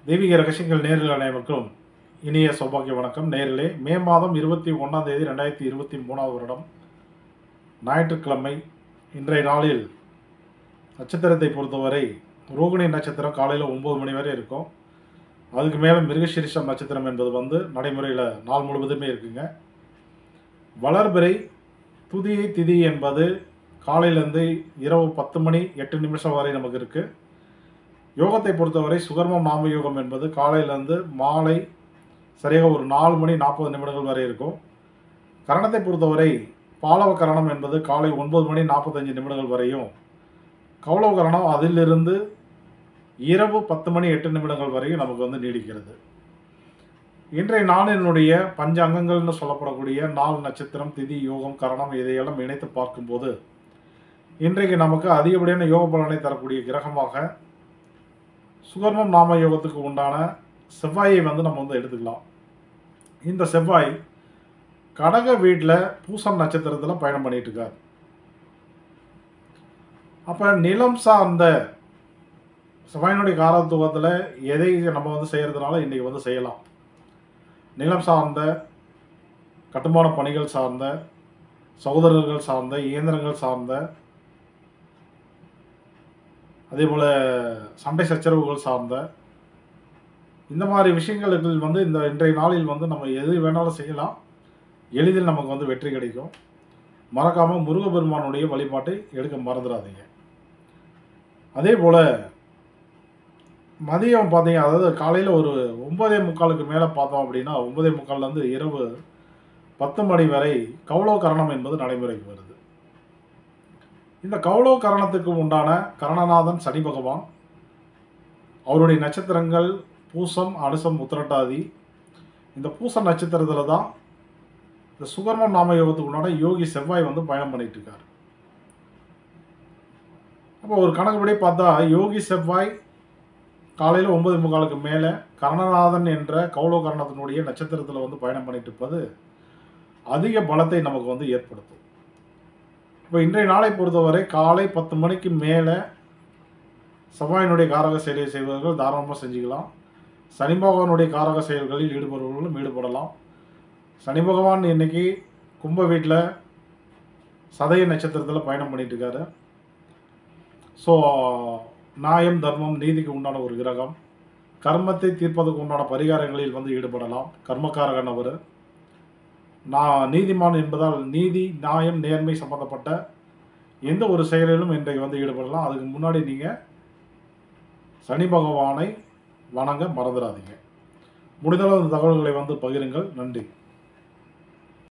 தெய்வீக ரகசியங்கள் நேரில் அனைவருக்கும் இனிய சௌபாகிய வணக்கம் நேரிலே மே மாதம் இருபத்தி ஒன்றாம் தேதி ரெண்டாயிரத்தி இருபத்தி மூணாவது வருடம் ஞாயிற்றுக்கிழமை இன்றைய நாளில் நட்சத்திரத்தை பொறுத்தவரை ரோகிணி நட்சத்திரம் காலையில் ஒம்பது மணி வரை இருக்கும் அதுக்கு மேலே மிருகசீரிஷம் நட்சத்திரம் என்பது வந்து நடைமுறையில் நாள் முழுவதுமே இருக்குங்க வளர்பிறை துதியை திதி என்பது காலையிலேருந்து இரவு பத்து மணி எட்டு நிமிஷம் வரை நமக்கு இருக்குது யோகத்தை பொறுத்தவரை சுகர்மம் நாம யோகம் என்பது காலையிலேருந்து மாலை சரியாக ஒரு நாலு மணி நாற்பது நிமிடங்கள் வரை இருக்கும் கரணத்தை பொறுத்தவரை பாலவ கரணம் என்பது காலை ஒன்பது மணி நாற்பத்தஞ்சு நிமிடங்கள் வரையும் கௌளவ கரணம் அதிலிருந்து இரவு பத்து மணி எட்டு நிமிடங்கள் வரையும் நமக்கு வந்து நீடிக்கிறது இன்றைய நாளினுடைய பஞ்ச அங்கங்கள்னு சொல்லப்படக்கூடிய நாள் நட்சத்திரம் திதி யோகம் கரணம் இதையெல்லாம் இணைத்து பார்க்கும்போது இன்றைக்கு நமக்கு அதிகப்படியான யோக பலனை தரக்கூடிய கிரகமாக சுகர்மம் நாம யோகத்துக்கு உண்டான செவ்வாயை வந்து நம்ம வந்து எடுத்துக்கலாம் இந்த செவ்வாய் கடக வீட்டில் பூசம் நட்சத்திரத்தில் பயணம் பண்ணிட்டு இருக்கார் அப்போ நிலம் சார்ந்த செவ்வாயினுடைய காரத்துவத்தில் எதை நம்ம வந்து செய்கிறதுனால இன்றைக்கி வந்து செய்யலாம் நிலம் சார்ந்த கட்டுமான பணிகள் சார்ந்த சகோதரர்கள் சார்ந்த இயந்திரங்கள் சார்ந்த அதே போல் சண்டை சச்சரவுகள் சார்ந்த இந்த மாதிரி விஷயங்களுக்கு வந்து இந்த இன்றைய நாளில் வந்து நம்ம எது வேணாலும் செய்யலாம் எளிதில் நமக்கு வந்து வெற்றி கிடைக்கும் மறக்காமல் முருகப்பெருமானுடைய வழிபாட்டை எடுக்க மறந்துடாதீங்க அதே போல் மதியம் பார்த்தீங்க அதாவது காலையில் ஒரு ஒன்பதே முக்காலுக்கு மேலே பார்த்தோம் அப்படின்னா ஒன்பதே முக்கால்லேருந்து இரவு பத்து மணி வரை கௌளவ கரணம் என்பது நடைமுறைக்கு வருது இந்த கௌளவ கரணத்துக்கு உண்டான கரணநாதன் சனி பகவான் அவருடைய நட்சத்திரங்கள் பூசம் அனுசம் உத்திரட்டாதி இந்த பூச நட்சத்திரத்தில் தான் இந்த சுகர்மம் நாம யோகத்துக்கு உண்டான யோகி செவ்வாய் வந்து பயணம் பண்ணிட்டு இருக்கார் அப்போ ஒரு கணக்குப்படி பார்த்தா யோகி செவ்வாய் காலையில் ஒன்பது முக்காலுக்கு மேலே கரணநாதன் என்ற கௌளவ கரணத்தினுடைய நட்சத்திரத்தில் வந்து பயணம் பண்ணிட்டு இருப்பது அதிக பலத்தை நமக்கு வந்து ஏற்படுத்தும் இப்போ இன்றைய நாளை பொறுத்தவரை காலை பத்து மணிக்கு மேலே செவ்வாயினுடைய காரக செயலை செய்வர்கள் தாராளமாக செஞ்சுக்கலாம் சனி பகவானுடைய காரக செயல்களில் ஈடுபடுபவர்களும் ஈடுபடலாம் சனி பகவான் இன்னைக்கு கும்ப வீட்டில் சதய நட்சத்திரத்தில் பயணம் பண்ணிட்டு இருக்காரு ஸோ நியாயம் தர்மம் நீதிக்கு உண்டான ஒரு கிரகம் கர்மத்தை தீர்ப்பதற்கு உண்டான பரிகாரங்களில் வந்து ஈடுபடலாம் கர்மக்காரகன் அவர் நான் நீதிமான் என்பதால் நீதி நியாயம் நேர்மை சம்பந்தப்பட்ட எந்த ஒரு செயலிலும் இன்றைக்கு வந்து ஈடுபடலாம் அதுக்கு முன்னாடி நீங்கள் சனி பகவானை வணங்க மறந்துடாதீங்க முடிந்தளவு இந்த தகவல்களை வந்து பகிருங்கள் நன்றி